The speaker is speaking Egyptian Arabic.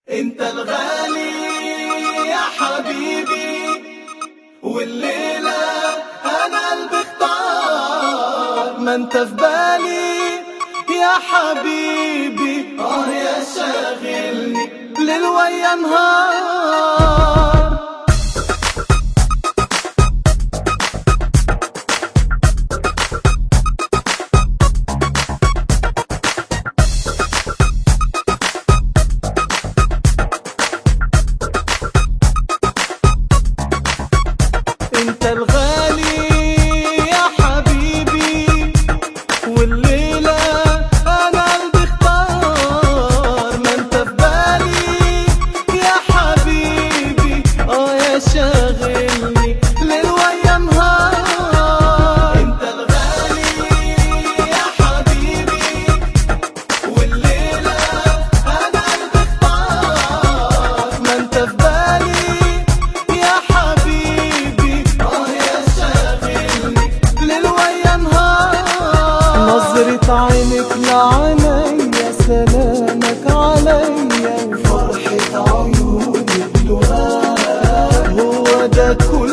انت الغالي يا حبيبي والليلة انا اللي بختار ما انت في بالي يا حبيبي اه يا شاغلني ليل ويا نهار انت الغالي يا حبيبي والليلة انا اللي بختار ما انت في بالي يا حبيبي اه يا شاغلني ليل ويا نهار انت الغالي يا حبيبي والليلة انا اللي بختار ما انت في بالي يا حبيبي اه يا شاغلني ليل ويا نهار نظرة عينك لعينيا سلامك عليا وفرحة عيونك دعاء هو ده كل